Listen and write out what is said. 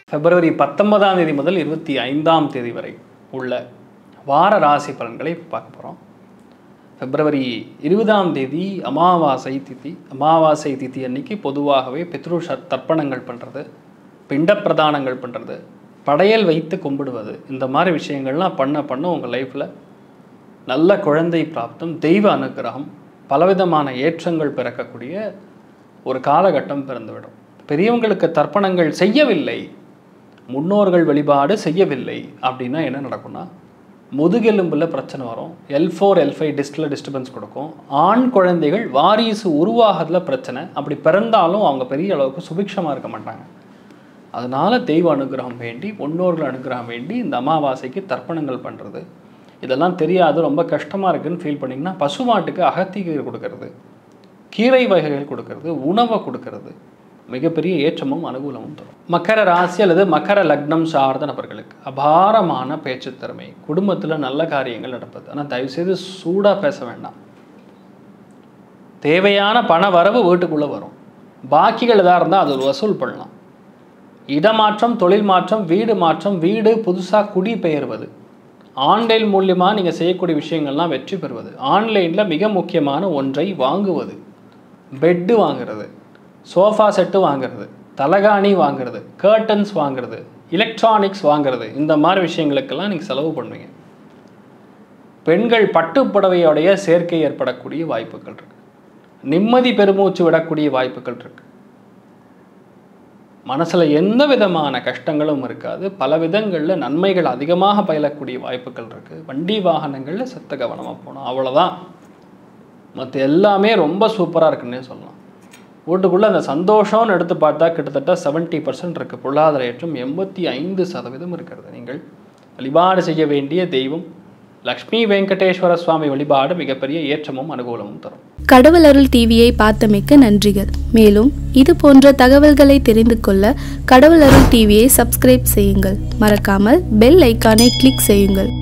பிப்ரவரி பத்தொன்பதாம் தேதி முதல் இருபத்தி ஐந்தாம் தேதி வரை உள்ள வார ராசி பலன்களை பார்க்க போகிறோம் பிப்ரவரி இருபதாம் தேதி அமாவாசை திதி அமாவாசை திதி அன்னைக்கு பொதுவாகவே பித்ரு ச- தர்ப்பணங்கள் பண்ணுறது பிண்ட பிரதானங்கள் பண்ணுறது படையல் வைத்து கும்பிடுவது இந்த மாதிரி விஷயங்கள்லாம் பண்ண பண்ண உங்கள் லைஃப்பில் நல்ல குழந்தை பிராப்தம் தெய்வ அனுக்கிரகம் பலவிதமான ஏற்றங்கள் பிறக்கக்கூடிய ஒரு காலகட்டம் பிறந்துவிடும் பெரியவங்களுக்கு தர்ப்பணங்கள் செய்யவில்லை முன்னோர்கள் வழிபாடு செய்யவில்லை அப்படின்னா என்ன நடக்கும்னா முதுகெலும்பில் பிரச்சனை வரும் எல் ஃபோர் எல் ஃபைவ் டிஸ்கில் டிஸ்டர்பன்ஸ் கொடுக்கும் ஆண் குழந்தைகள் வாரிசு உருவாகிறதுல பிரச்சனை அப்படி பிறந்தாலும் அவங்க பெரிய அளவுக்கு சுபிக்ஷமாக இருக்க மாட்டாங்க அதனால தெய்வ அனுகிரகம் வேண்டி முன்னோர்கள் அனுகிரகம் வேண்டி இந்த அமாவாசைக்கு தர்ப்பணங்கள் பண்ணுறது இதெல்லாம் தெரியாது ரொம்ப கஷ்டமாக இருக்குன்னு ஃபீல் பண்ணிங்கன்னா பசுமாட்டுக்கு அகத்திகீரை கொடுக்கறது கீரை வகைகள் கொடுக்கறது உணவை கொடுக்கறது மிகப்பெரிய ஏற்றமும் அனுகூலமும் தரும் மக்கர ராசி அல்லது மக்கர லக்னம் சார்ந்த நபர்களுக்கு அபாரமான பேச்சு திறமை குடும்பத்தில் நல்ல காரியங்கள் நடப்பது ஆனால் தயவுசெய்து சூடாக பேச வேண்டாம் தேவையான பண வரவு வீட்டுக்குள்ளே வரும் பாக்கிகள் எதாக இருந்தால் அது ஒரு வசூல் பண்ணலாம் இடமாற்றம் தொழில் மாற்றம் வீடு மாற்றம் வீடு புதுசாக குடி பெயர்வது ஆன்லைன் மூலியமாக நீங்கள் செய்யக்கூடிய விஷயங்கள்லாம் வெற்றி பெறுவது ஆன்லைனில் மிக முக்கியமான ஒன்றை வாங்குவது பெட்டு வாங்குறது சோஃபா செட்டு வாங்குறது தலகாணி வாங்குறது கர்டன்ஸ் வாங்குறது எலக்ட்ரானிக்ஸ் வாங்குறது இந்த மாதிரி விஷயங்களுக்கெல்லாம் நீங்கள் செலவு பண்ணுவீங்க பெண்கள் பட்டு புடவையோடைய சேர்க்கை ஏற்படக்கூடிய வாய்ப்புகள் இருக்கு நிம்மதி பெருமூச்சு விடக்கூடிய வாய்ப்புகள் இருக்கு மனசுல எந்த விதமான கஷ்டங்களும் இருக்காது பல விதங்கள்ல நன்மைகள் அதிகமாக பயிலக்கூடிய வாய்ப்புகள் இருக்கு வண்டி வாகனங்கள்ல செத்த கவனமா போகணும் அவ்வளவுதான் மற்ற எல்லாமே ரொம்ப சூப்பரா இருக்குன்னே சொல்லலாம் வீட்டுக்குள்ள அந்த சந்தோஷம்னு எடுத்து பார்த்தா கிட்டத்தட்ட செவன்ட்டி பர்சன்ட் இருக்கு பொருளாதார ஏற்றம் எண்பத்தி ஐந்து சதவீதம் இருக்கிறது நீங்கள் வழிபாடு செய்ய வேண்டிய தெய்வம் லக்ஷ்மி வெங்கடேஸ்வர சுவாமி வழிபாடு மிகப்பெரிய ஏற்றமும் அனுகூலமும் தரும் கடவுள் அருள் டிவியை பார்த்தமைக்கு நன்றிகள் மேலும் இது போன்ற தகவல்களை தெரிந்து கொள்ள கடவுள் அருள் டிவியை சப்ஸ்கிரைப் செய்யுங்கள் மறக்காமல் பெல் ஐக்கானை கிளிக் செய்யுங்கள்